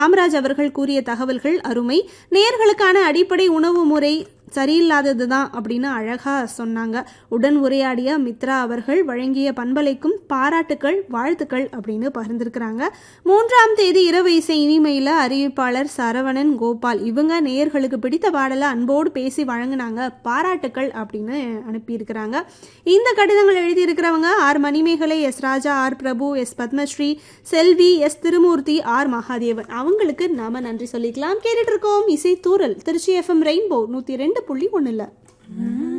காமராஜ் அவர்கள் கூறிய தகவல்கள் அருமை நேர்களுக்கான அடிப்படை உணவு முறை சரியில்லாதது தான் அப்படின்னு அழகா சொன்னாங்க உடன் உரையாடிய மித்ரா அவர்கள் வழங்கிய பண்பலைக்கும் பாராட்டுக்கள் வாழ்த்துக்கள் அப்படின்னு பகிர்ந்திருக்கிறாங்க மூன்றாம் தேதி இரவு இசை இனிமையில் அறிவிப்பாளர் சரவணன் கோபால் இவங்க நேயர்களுக்கு பிடித்த பாடலை அன்போடு பேசி வழங்கினாங்க பாராட்டுக்கள் அப்படின்னு அனுப்பியிருக்கிறாங்க இந்த கடிதங்கள் எழுதியிருக்கிறவங்க R Manimekalai S Raja R Prabhu S Padmashri Selvi S Thirumurthy R Mahadevan அவங்களுக்கு நாம நன்றி சொல்லிக்கலாம் கேட்டுட்டு இருக்கோம் இசை தூரல் திருச்சி எஃப்எம் ரெயின்போ நூற்றி ரெண்டு புள்ளி ஒன்றில்